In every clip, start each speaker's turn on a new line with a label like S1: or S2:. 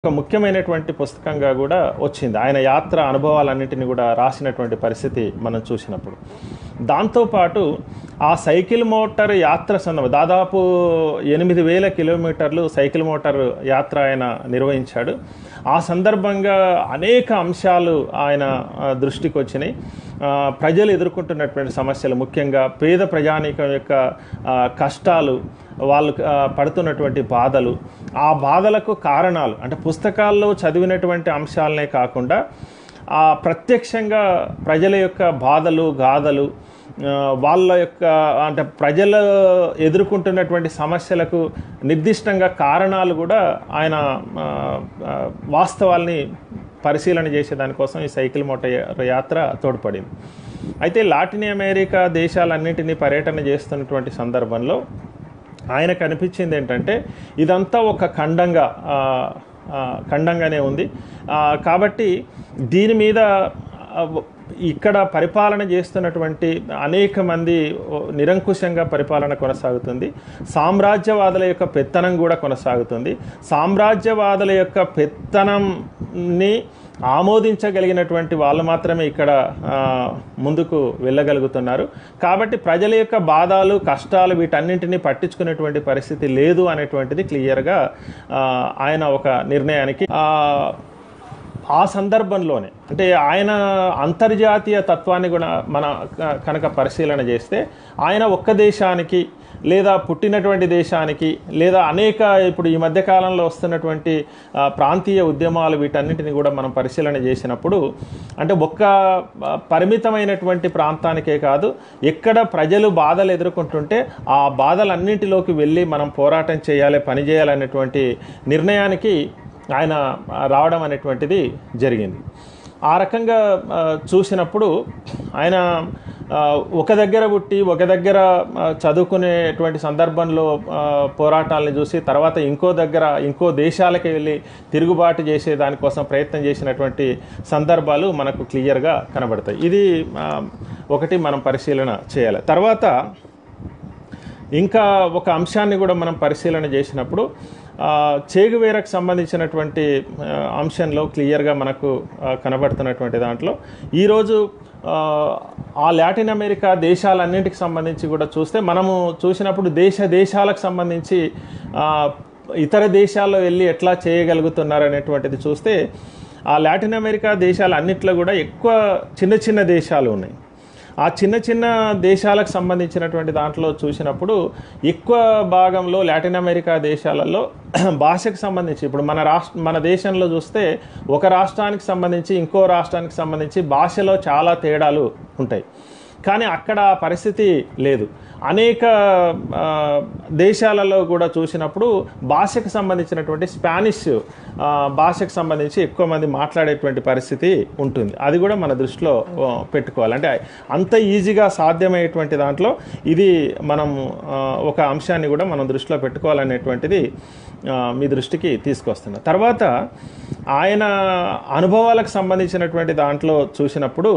S1: ఒక ముఖ్యమైనటువంటి పుస్తకంగా కూడా వచ్చింది ఆయన యాత్ర అనుభవాలన్నింటినీ కూడా రాసినటువంటి పరిస్థితి మనం చూసినప్పుడు దాంతోపాటు ఆ సైకిల్ మోటార్ యాత్ర సందర్భం దాదాపు ఎనిమిది వేల కిలోమీటర్లు సైకిల్ మోటార్ యాత్ర ఆయన నిర్వహించాడు ఆ సందర్భంగా అనేక అంశాలు ఆయన ఆ, దృష్టికి వచ్చినాయి ఆ, ప్రజలు ఎదుర్కొంటున్నటువంటి సమస్యలు ముఖ్యంగా పేద ప్రజానీకం యొక్క ఆ, కష్టాలు వాళ్ళు ఆ, పడుతున్నటువంటి బాధలు ఆ బాధలకు కారణాలు అంటే పుస్తకాల్లో చదివినటువంటి అంశాలనే కాకుండా ఆ ప్రత్యక్షంగా ప్రజల యొక్క బాధలు గాథలు ఆ, వాళ్ళ యొక్క అంటే ప్రజలు ఎదుర్కొంటున్నటువంటి సమస్యలకు నిర్దిష్టంగా కారణాలు కూడా ఆయన ఆ, ఆ, వాస్తవాల్ని పరిశీలన చేసే దానికోసం ఈ సైకిల్ మోటార్ యాత్ర తోడ్పడింది అయితే లాటిన్ అమెరికా దేశాలన్నింటినీ పర్యటన చేస్తున్నటువంటి సందర్భంలో ఆయనకు అనిపించింది ఏంటంటే ఇదంతా ఒక ఖండంగా ఆ, ఆ, ఖండంగానే ఉంది ఆ, కాబట్టి దీని మీద ఆ, ఇక్కడ పరిపాలన చేస్తున్నటువంటి అనేక మంది ఓ, నిరంకుశంగా పరిపాలన కొనసాగుతుంది సామ్రాజ్యవాదుల యొక్క పెత్తనం కూడా కొనసాగుతుంది సామ్రాజ్యవాదుల యొక్క పెత్తనంని ఆమోదించగలిగినటువంటి వాళ్ళు మాత్రమే ఇక్కడ ఆ, ముందుకు వెళ్ళగలుగుతున్నారు కాబట్టి ప్రజల యొక్క బాధలు కష్టాలు వీటన్నింటినీ పట్టించుకునేటువంటి పరిస్థితి లేదు అనేటువంటిది క్లియర్గా ఆ, ఆయన ఒక నిర్ణయానికి ఆ, ఆ సందర్భంలోనే అంటే ఆయన అంతర్జాతీయ తత్వాన్ని కూడా మన క- కనుక పరిశీలన చేస్తే ఆయన ఒక్క దేశానికి లేదా పుట్టినటువంటి దేశానికి లేదా అనేక ఇప్పుడు ఈ మధ్య కాలంలో వస్తున్నటువంటి ఆ, ప్రాంతీయ ఉద్యమాలు వీటన్నిటిని కూడా మనం పరిశీలన చేసినప్పుడు అంటే ఒక్క ఆ, పరిమితమైనటువంటి ప్రాంతానికే కాదు ఎక్కడ ప్రజలు బాధలు ఎదుర్కొంటుంటే ఆ బాధలన్నింటిలోకి వెళ్ళి మనం పోరాటం చేయాలి పని చేయాలనేటువంటి నిర్ణయానికి ఆయన ఆ, రావడం అనేటువంటిది జరిగింది ఆ రకంగా ఆ, చూసినప్పుడు ఆయన ఆ, ఒక దగ్గర పుట్టి ఒక దగ్గర ఆ, చదువుకునేటువంటి సందర్భంలో ఆ, పోరాటాలను చూసి తర్వాత ఇంకో దగ్గర ఇంకో దేశాలకి వెళ్ళి తిరుగుబాటు చేసే దానికోసం ప్రయత్నం చేసినటువంటి సందర్భాలు మనకు క్లియర్గా కనబడతాయి ఇది ఆ, ఒకటి మనం పరిశీలన చేయాలి తర్వాత ఇంకా ఒక అంశాన్ని కూడా మనం పరిశీలన చేసినప్పుడు ఆ, చేగువేరకు సంబంధించినటువంటి ఆ, అంశంలో క్లియర్గా మనకు ఆ, కనబడుతున్నటువంటి దాంట్లో ఈరోజు ఆ, ఆ లాటిన్ అమెరికా దేశాలన్నింటికి సంబంధించి కూడా చూస్తే మనము చూసినప్పుడు దేశ దేశాలకు సంబంధించి ఆ, ఇతర దేశాల్లో వెళ్ళి ఎట్లా చేయగలుగుతున్నారు అనేటువంటిది చూస్తే ఆ లాటిన్ అమెరికా దేశాలన్నింటిలో కూడా ఎక్కువ చిన్న చిన్న దేశాలు ఉన్నాయి ఆ చిన్న చిన్న దేశాలకు సంబంధించినటువంటి దాంట్లో చూసినప్పుడు ఎక్కువ భాగంలో లాటిన్ అమెరికా దేశాలలో భాషకు సంబంధించి ఇప్పుడు మన రాష్ట్ర మన దేశంలో చూస్తే ఒక రాష్ట్రానికి సంబంధించి ఇంకో రాష్ట్రానికి సంబంధించి భాషలో చాలా తేడాలు ఉంటాయి కానీ అక్కడ ఆ పరిస్థితి లేదు అనేక ఆ, దేశాలలో కూడా చూసినప్పుడు భాషకు సంబంధించినటువంటి స్పానిష్ ఆ, భాషకు సంబంధించి ఎక్కువ మంది మాట్లాడేటువంటి పరిస్థితి ఉంటుంది అది కూడా మన దృష్టిలో ఆ, పెట్టుకోవాలి అంటే అంత ఈజీగా సాధ్యమయ్యేటువంటి దాంట్లో ఇది మనం ఆ, ఒక అంశాన్ని కూడా మనం దృష్టిలో పెట్టుకోవాలనేటువంటిది ఆ, మీ దృష్టికి తీసుకొస్తున్నా తర్వాత ఆయన అనుభవాలకు సంబంధించినటువంటి దాంట్లో చూసినప్పుడు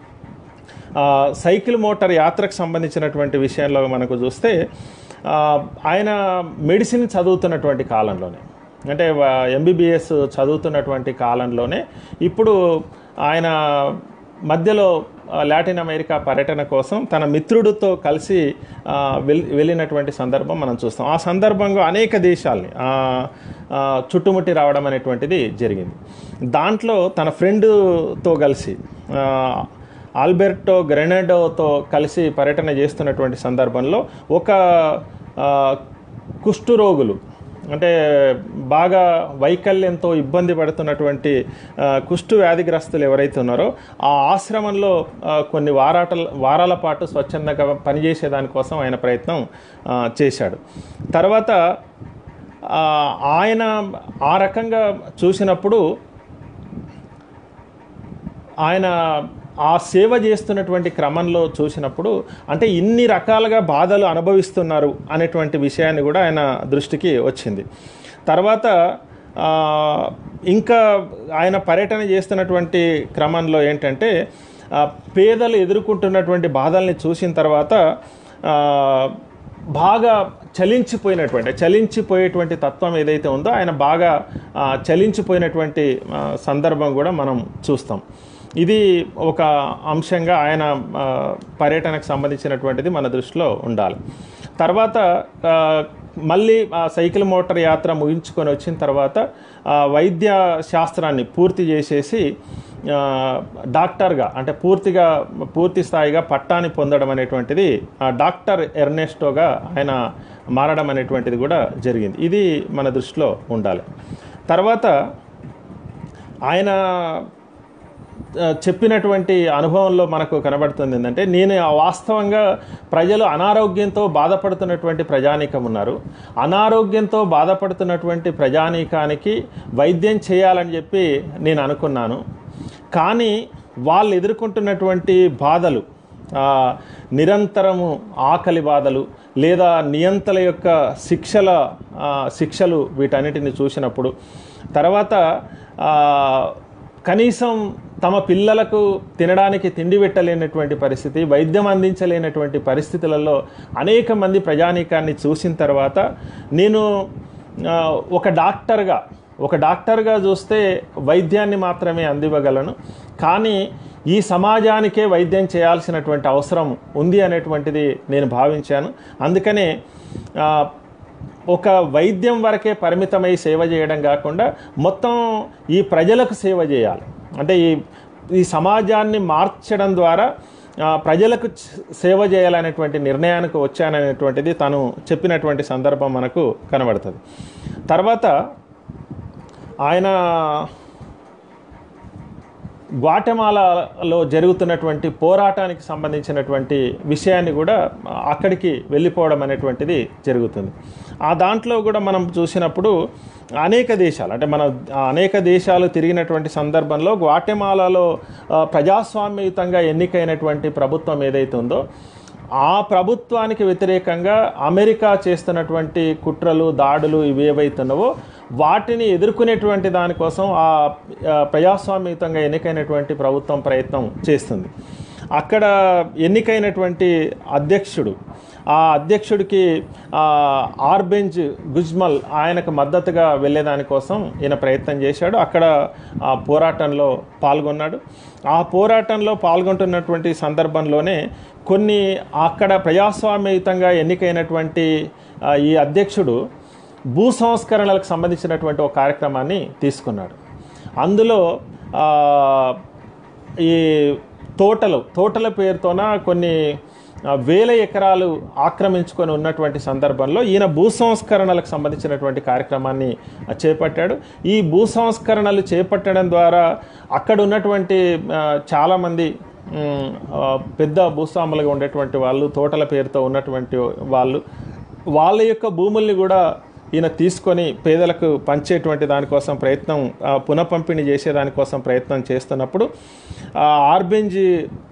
S1: ఆ, సైకిల్ మోటార్ యాత్రకు సంబంధించినటువంటి విషయంలో మనకు చూస్తే ఆ, ఆయన మెడిసిన్ చదువుతున్నటువంటి కాలంలోనే అంటే ఎంబీబీఎస్ చదువుతున్నటువంటి కాలంలోనే ఇప్పుడు ఆయన మధ్యలో ఆ, లాటిన్ అమెరికా పర్యటన కోసం తన మిత్రుడితో కలిసి ఆ, వెల్- వెళ్ళినటువంటి సందర్భం మనం చూస్తాం ఆ సందర్భంగా అనేక దేశాల్ని ఆ, ఆ, చుట్టుముట్టి రావడం అనేటువంటిది జరిగింది దాంట్లో తన ఫ్రెండ్తో కలిసి ఆ, ఆల్బెర్టో గ్రెనడోతో కలిసి పర్యటన చేస్తున్నటువంటి సందర్భంలో ఒక ఆ, కుష్ఠరోగులు అంటే బాగా వైకల్యంతో ఇబ్బంది పడుతున్నటువంటి ఆ, కుష్టు వ్యాధిగ్రస్తులు ఎవరైతే ఉన్నారో ఆ ఆశ్రమంలో ఆ, కొన్ని వారాటల వారాల పాటు స్వచ్ఛందంగా పనిచేసే దానికోసం ఆయన ప్రయత్నం ఆ, చేశాడు తర్వాత ఆ, ఆయన ఆ రకంగా చూసినప్పుడు ఆయన ఆ సేవ చేస్తున్నటువంటి క్రమంలో చూసినప్పుడు అంటే ఇన్ని రకాలుగా బాధలు అనుభవిస్తున్నారు అనేటువంటి విషయాన్ని కూడా ఆయన దృష్టికి వచ్చింది తర్వాత ఆ, ఇంకా ఆయన పర్యటన చేస్తున్నటువంటి క్రమంలో ఏంటంటే ఆ, పేదలు ఎదుర్కొంటున్నటువంటి బాధల్ని చూసిన తర్వాత ఆ, బాగా చలించిపోయినటువంటి చలించిపోయేటువంటి తత్వం ఏదైతే ఉందో ఆయన బాగా ఆ, చలించిపోయినటువంటి ఆ, సందర్భం కూడా మనం చూస్తాం ఇది ఒక అంశంగా ఆయన ఆ, పర్యటనకు సంబంధించినటువంటిది మన దృష్టిలో ఉండాలి తర్వాత ఆ, మళ్ళీ ఆ సైకిల్ మోటార్ యాత్ర ముగించుకొని వచ్చిన తర్వాత ఆ, వైద్య శాస్త్రాన్ని పూర్తి చేసేసి ఆ, డాక్టర్గా అంటే పూర్తిగా పూర్తి స్థాయిగా పట్టాని పొందడం అనేటువంటిది ఆ, డాక్టర్ ఎర్నెస్టోగా ఆయన మారడం అనేటువంటిది కూడా జరిగింది ఇది మన దృష్టిలో ఉండాలి తర్వాత ఆయన ఆ, చెప్పినటువంటి అనుభవంలో మనకు కనబడుతుంది ఏంటంటే నేను వాస్తవంగా ప్రజలు అనారోగ్యంతో బాధపడుతున్నటువంటి ప్రజానీకం ఉన్నారు అనారోగ్యంతో బాధపడుతున్నటువంటి ప్రజానీకానికి వైద్యం చేయాలని చెప్పి నేను అనుకున్నాను కానీ వాళ్ళు ఎదుర్కొంటున్నటువంటి బాధలు ఆ, నిరంతరము ఆకలి బాధలు లేదా నియంతల యొక్క శిక్షల ఆ, శిక్షలు వీటన్నిటిని చూసినప్పుడు తర్వాత ఆ, కనీసం తమ పిల్లలకు తినడానికి తిండి పెట్టలేనటువంటి పరిస్థితి వైద్యం అందించలేనటువంటి పరిస్థితులలో అనేక మంది ప్రజానీకాన్ని చూసిన తర్వాత నేను ఆ, ఒక డాక్టర్గా ఒక డాక్టర్గా చూస్తే వైద్యాన్ని మాత్రమే అందివ్వగలను కానీ ఈ సమాజానికే వైద్యం చేయాల్సినటువంటి అవసరం ఉంది అనేటువంటిది నేను భావించాను అందుకనే ఆ, ఒక వైద్యం వరకే పరిమితమై సేవ చేయడం కాకుండా మొత్తం ఈ ప్రజలకు సేవ చేయాలి అంటే ఈ ఈ సమాజాన్ని మార్చడం ద్వారా ఆ, ప్రజలకు చ- సేవ చేయాలనేటువంటి నిర్ణయానికి వచ్చాననేటువంటిది తను చెప్పినటువంటి సందర్భం మనకు కనబడుతుంది తర్వాత ఆయన గ్వాటమాలాలో జరుగుతున్నటువంటి పోరాటానికి సంబంధించినటువంటి విషయాన్ని కూడా అక్కడికి వెళ్ళిపోవడం అనేటువంటిది జరుగుతుంది ఆ దాంట్లో కూడా మనం చూసినప్పుడు అనేక దేశాలు అంటే మన అనేక దేశాలు తిరిగినటువంటి సందర్భంలో గ్వాటెమాలాలో ఆ, ప్రజాస్వామ్యయుతంగా ఎన్నికైనటువంటి ప్రభుత్వం ఏదైతే ఉందో ఆ ప్రభుత్వానికి వ్యతిరేకంగా అమెరికా చేస్తున్నటువంటి కుట్రలు దాడులు ఇవి ఏవైతున్నావో వాటిని ఎదుర్కొనేటువంటి దానికోసం ఆ ఆ, ప్రజాస్వామ్యయుతంగా ఎన్నికైనటువంటి ప్రభుత్వం ప్రయత్నం చేస్తుంది అక్కడ ఎన్నికైనటువంటి అధ్యక్షుడు ఆ అధ్యక్షుడికి ఆ, ఆర్బెంజ్ గుజ్మల్ ఆయనకు మద్దతుగా వెళ్ళేదానికోసం ఈయన ప్రయత్నం చేశాడు అక్కడ ఆ పోరాటంలో పాల్గొన్నాడు ఆ పోరాటంలో పాల్గొంటున్నటువంటి సందర్భంలోనే కొన్ని అక్కడ ప్రజాస్వామ్యయుతంగా ఎన్నికైనటువంటి ఆ, ఈ అధ్యక్షుడు భూ సంస్కరణలకు సంబంధించినటువంటి ఒక కార్యక్రమాన్ని తీసుకున్నాడు అందులో ఆ, ఈ తోటలు తోటల పేరుతోన కొన్ని ఆ, వేల ఎకరాలు ఆక్రమించుకొని ఉన్నటువంటి సందర్భంలో ఈయన భూ సంస్కరణలకు సంబంధించినటువంటి కార్యక్రమాన్ని ఆ, చేపట్టాడు ఈ భూ సంస్కరణలు చేపట్టడం ద్వారా అక్కడ ఉన్నటువంటి ఆ, చాలామంది ఉమ్, ఆ, పెద్ద భూస్వాములుగా ఉండేటువంటి వాళ్ళు తోటల పేరుతో ఉన్నటువంటి వాళ్ళు వాళ్ళ యొక్క భూముల్ని కూడా ఈయన తీసుకొని పేదలకు పంచేటువంటి దానికోసం ప్రయత్నం ఆ, పునఃపంపిణీ చేసేదానికోసం ప్రయత్నం చేస్తున్నప్పుడు ఆ, ఆర్బెంజీ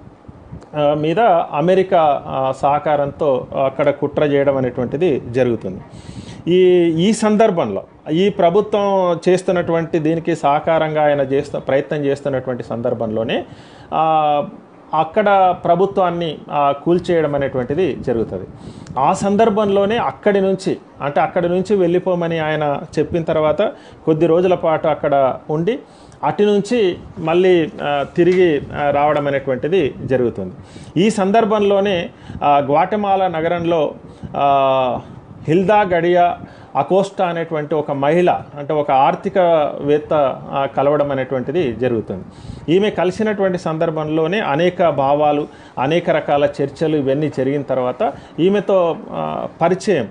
S1: ఆ, మీద అమెరికా ఆ, సహకారంతో అక్కడ కుట్ర చేయడం అనేటువంటిది జరుగుతుంది ఈ ఈ సందర్భంలో ఈ ప్రభుత్వం చేస్తున్నటువంటి దీనికి సహకారంగా ఆయన చేస్తూ ప్రయత్నం చేస్తున్నటువంటి సందర్భంలోనే ఆ, అక్కడ ప్రభుత్వాన్ని ఆ, కూల్చేయడం అనేటువంటిది జరుగుతుంది ఆ సందర్భంలోనే అక్కడి నుంచి అంటే అక్కడి నుంచి వెళ్ళిపోమని ఆయన చెప్పిన తర్వాత కొద్ది రోజుల పాటు అక్కడ ఉండి అటు నుంచి మళ్ళీ ఆ, తిరిగి ఆ, రావడం అనేటువంటిది జరుగుతుంది ఈ సందర్భంలోనే ఆ, గ్వాటమాలా నగరంలో ఆ, హిల్దా గడియా అకోస్టా అనేటువంటి ఒక మహిళ అంటే ఒక ఆర్థికవేత్త ఆ, కలవడం అనేటువంటిది జరుగుతుంది ఈమె కలిసినటువంటి సందర్భంలోనే అనేక భావాలు అనేక రకాల చర్చలు ఇవన్నీ జరిగిన తర్వాత ఈమెతో ఆ, పరిచయం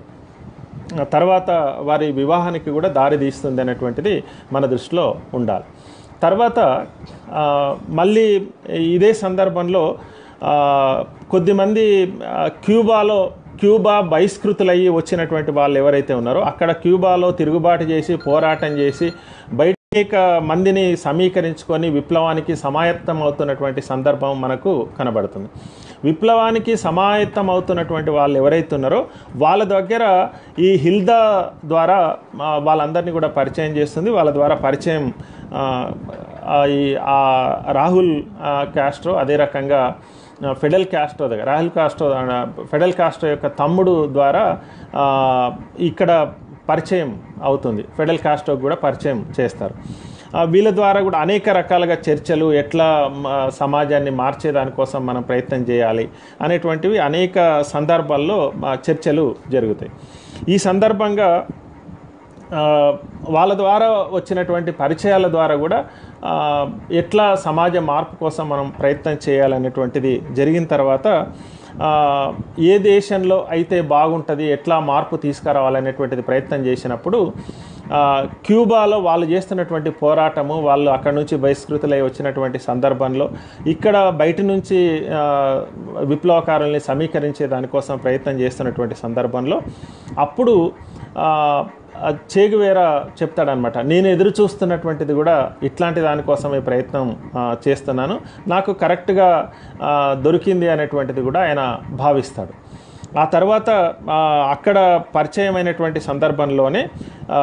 S1: ఆ తర్వాత వారి వివాహానికి కూడా దారి తీస్తుంది అనేటువంటిది మన దృష్టిలో ఉండాలి తర్వాత ఆ, మళ్ళీ ఇదే సందర్భంలో ఆ, కొద్దిమంది ఆ, క్యూబాలో క్యూబా బహిష్కృతులయ్యి వచ్చినటువంటి వాళ్ళు ఎవరైతే ఉన్నారో అక్కడ క్యూబాలో తిరుగుబాటు చేసి పోరాటం చేసి బయట అనేక మందిని సమీకరించుకొని విప్లవానికి సమాయత్తం అవుతున్నటువంటి సందర్భం మనకు కనబడుతుంది విప్లవానికి సమాయత్తం అవుతున్నటువంటి వాళ్ళు ఎవరైతే ఉన్నారో వాళ్ళ దగ్గర ఈ హిల్దా ద్వారా ఆ, వాళ్ళందరినీ కూడా పరిచయం చేస్తుంది వాళ్ళ ద్వారా పరిచయం ఆ, ఆ, ఈ ఆ రాహుల్ ఆ, కాస్ట్రో అదే రకంగా ఆ, ఫెడల్ కాస్ట్రో దగ్గర రాహుల్ కాస్ట్రో ఆ, ఫెడల్ కాస్ట్రో యొక్క తమ్ముడు ద్వారా ఆ, ఇక్కడ పరిచయం అవుతుంది ఫెడల్ కాస్ట్రో కూడా పరిచయం చేస్తారు ఆ, వీళ్ళ ద్వారా కూడా అనేక రకాలుగా చర్చలు ఎట్లా మ, సమాజాన్ని మార్చేదానికోసం మనం ప్రయత్నం చేయాలి అనేటువంటివి అనేక సందర్భాల్లో ఆ, చర్చలు జరుగుతాయి ఈ సందర్భంగా ఆ, వాళ్ళ ద్వారా వచ్చినటువంటి పరిచయాల ద్వారా కూడా ఆ, ఎట్లా సమాజ మార్పు కోసం మనం ప్రయత్నం చేయాలనేటువంటిది జరిగిన తర్వాత ఆ, ఏ దేశంలో అయితే బాగుంటుంది ఎట్లా మార్పు తీసుకురావాలనేటువంటిది ప్రయత్నం చేసినప్పుడు ఆ, క్యూబాలో వాళ్ళు చేస్తున్నటువంటి పోరాటము వాళ్ళు అక్కడ నుంచి బహిష్కృతులై వచ్చినటువంటి సందర్భంలో ఇక్కడ బయట నుంచి ఆ, విప్లవకారుల్ని సమీకరించే దానికోసం ప్రయత్నం చేస్తున్నటువంటి సందర్భంలో అప్పుడు ఆ, ఆ చేగువేరా చెప్తాడనమాట నేను ఎదురు చూస్తున్నటువంటిది కూడా ఇట్లాంటి దానికోసమే ప్రయత్నం ఆ, చేస్తున్నాను నాకు కరెక్ట్గా ఆ, దొరికింది అనేటువంటిది కూడా ఆయన భావిస్తాడు ఆ తర్వాత ఆ, అక్కడ పరిచయమైనటువంటి సందర్భంలోనే ఆ,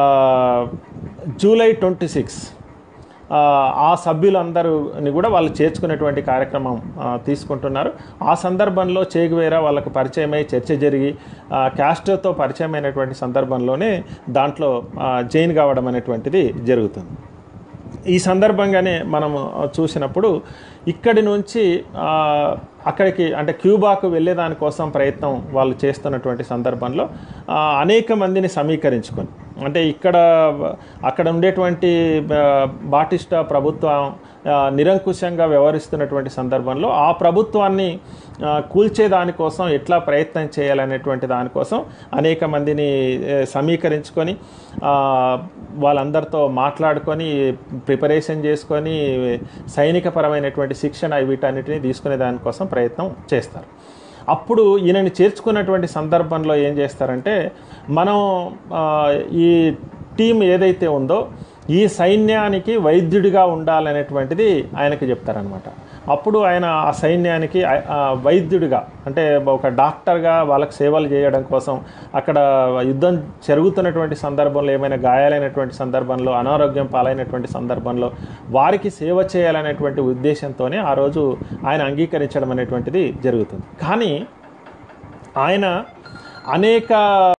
S1: జూలై ట్వంటీ సిక్స్ ఆ, ఆ సభ్యులందరూని కూడా వాళ్ళు చేర్చుకునేటువంటి కార్యక్రమం ఆ, తీసుకుంటున్నారు ఆ సందర్భంలో చేగువేరా వాళ్ళకు పరిచయమై చర్చ జరిగి ఆ, క్యాస్ట్రోతో పరిచయమైనటువంటి సందర్భంలోనే దాంట్లో ఆ, జైన్ కావడం అనేటువంటిది జరుగుతుంది ఈ సందర్భంగానే మనం చూసినప్పుడు ఇక్కడి నుంచి ఆ, అక్కడికి అంటే క్యూబాకు వెళ్ళేదానికోసం ప్రయత్నం వాళ్ళు చేస్తున్నటువంటి సందర్భంలో ఆ, అనేక మందిని సమీకరించుకొని అంటే ఇక్కడ అక్కడ ఉండేటువంటి ఆ, బాటిస్టా ప్రభుత్వం ఆ, నిరంకుశంగా వ్యవహరిస్తున్నటువంటి సందర్భంలో ఆ ప్రభుత్వాన్ని ఆ, కూల్చేదానికోసం ఎట్లా ప్రయత్నం చేయాలనేటువంటి దానికోసం అనేక మందిని ఏ, సమీకరించుకొని ఆ, వాళ్ళందరితో మాట్లాడుకొని ప్రిపరేషన్ చేసుకొని సైనికపరమైనటువంటి శిక్షణ వీటన్నిటిని తీసుకునే దానికోసం ప్రయత్నం చేస్తారు అప్పుడు ఈయనని చేర్చుకున్నటువంటి సందర్భంలో ఏం చేస్తారంటే మనం ఆ, ఈ టీం ఏదైతే ఉందో ఈ సైన్యానికి వైద్యుడిగా ఉండాలనేటువంటిది ఆయనకి చెప్తారనమాట అప్పుడు ఆయన ఆ సైన్యానికి ఆ- ఆ వైద్యుడిగా అంటే ఒక డాక్టర్గా వాళ్ళకి సేవలు చేయడం కోసం అక్కడ యుద్ధం జరుగుతున్నటువంటి సందర్భంలో ఏమైనా గాయాలైనటువంటి సందర్భంలో అనారోగ్యం పాలైనటువంటి సందర్భంలో వారికి సేవ చేయాలనేటువంటి ఉద్దేశంతోనే ఆ రోజు ఆయన అంగీకరించడం అనేటువంటిది జరుగుతుంది కానీ ఆయన అనేక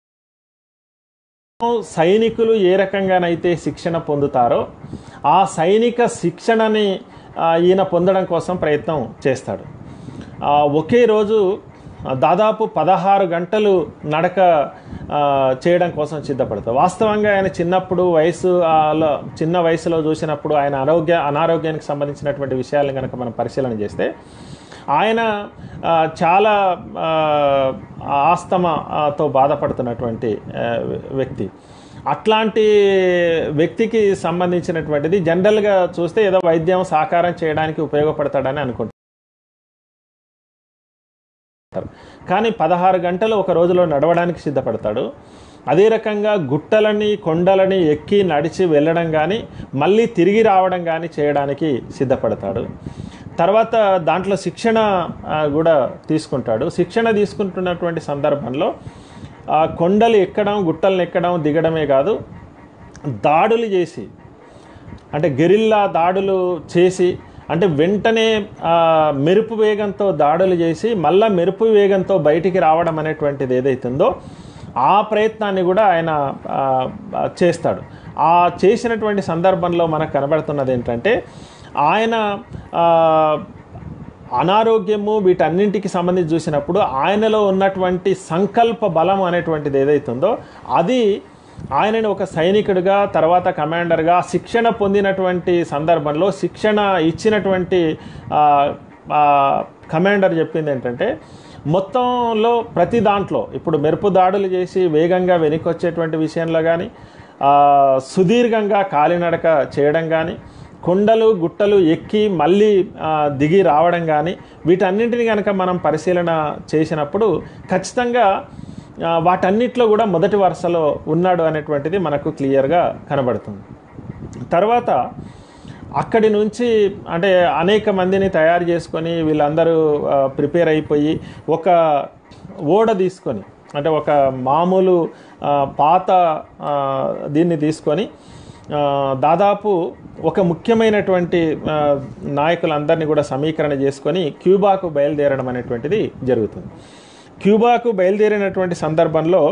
S1: సైనికులు ఏ రకంగానైతే శిక్షణ పొందుతారో ఆ సైనిక శిక్షణని ఆ, ఈయన పొందడం కోసం ప్రయత్నం చేస్తాడు ఆ, ఒకే రోజు ఆ, దాదాపు పదహారు గంటలు నడక ఆ, చేయడం కోసం సిద్ధపడతాడు వాస్తవంగా ఆయన చిన్నప్పుడు వయసు ఆ, లో చిన్న వయసులో చూసినప్పుడు ఆయన ఆరోగ్య అనారోగ్యానికి సంబంధించినటువంటి విషయాలను కనుక మనం పరిశీలన చేస్తే ఆయన ఆ, చాలా ఆ, ఆస్తమాతో బాధపడుతున్నటువంటి ఆ, వ్యక్తి అట్లాంటి వ్యక్తికి సంబంధించినటువంటిది జనరల్గా చూస్తే ఏదో వైద్యం సాకారం చేయడానికి ఉపయోగపడతాడని అనుకుంటారు కానీ పదహారు గంటలు ఒక రోజులో నడవడానికి సిద్ధపడతాడు అదే రకంగా గుట్టలని కొండలని ఎక్కి నడిచి వెళ్ళడం కానీ మళ్ళీ తిరిగి రావడం కానీ చేయడానికి సిద్ధపడతాడు తర్వాత దాంట్లో శిక్షణ ఆ, కూడా తీసుకుంటాడు శిక్షణ తీసుకుంటున్నటువంటి సందర్భంలో ఆ, కొండలు ఎక్కడం గుట్టలను ఎక్కడం దిగడమే కాదు దాడులు చేసి అంటే గెరిల్లా దాడులు చేసి అంటే వెంటనే ఆ, మెరుపు వేగంతో దాడులు చేసి మళ్ళా మెరుపు వేగంతో బయటికి రావడం అనేటువంటిది ఏదైతుందో ఆ ప్రయత్నాన్ని కూడా ఆయన ఆ, ఆ, చేస్తాడు ఆ చేసినటువంటి సందర్భంలో మనకు కనబడుతున్నది ఏంటంటే ఆయన ఆ, అనారోగ్యము వీటన్నింటికి సంబంధించి చూసినప్పుడు ఆయనలో ఉన్నటువంటి సంకల్ప బలం అనేటువంటిది ఏదైతుందో అది ఆయనని ఒక సైనికుడిగా తర్వాత కమాండర్గా శిక్షణ పొందినటువంటి సందర్భంలో శిక్షణ ఇచ్చినటువంటి ఆ, ఆ, కమాండర్ చెప్పింది ఏంటంటే మొత్తంలో ప్రతి దాంట్లో ఇప్పుడు మెరుపు దాడులు చేసి వేగంగా వెనక్కి వచ్చేటువంటి విషయంలో కానీ సుదీర్ఘంగా కాలినడక చేయడం కానీ కొండలు గుట్టలు ఎక్కి మళ్ళీ ఆ, దిగి రావడం కానీ వీటన్నింటిని కనుక మనం పరిశీలన చేసినప్పుడు ఖచ్చితంగా ఆ, వాటన్నిటిలో కూడా మొదటి వరుసలో ఉన్నాడు అనేటువంటిది మనకు క్లియర్గా కనబడుతుంది తర్వాత అక్కడి నుంచి అంటే అనేక మందిని తయారు చేసుకొని వీళ్ళందరూ ఆ, ప్రిపేర్ అయిపోయి ఒక ఓడ తీసుకొని అంటే ఒక మామూలు ఆ, పాత ఆ, దీన్ని తీసుకొని ఆ, దాదాపు ఒక ముఖ్యమైనటువంటి ఆ, నాయకులందరినీ కూడా సమీకరణ చేసుకొని క్యూబాకు బయలుదేరడం అనేటువంటిది జరుగుతుంది క్యూబాకు బయలుదేరినటువంటి సందర్భంలో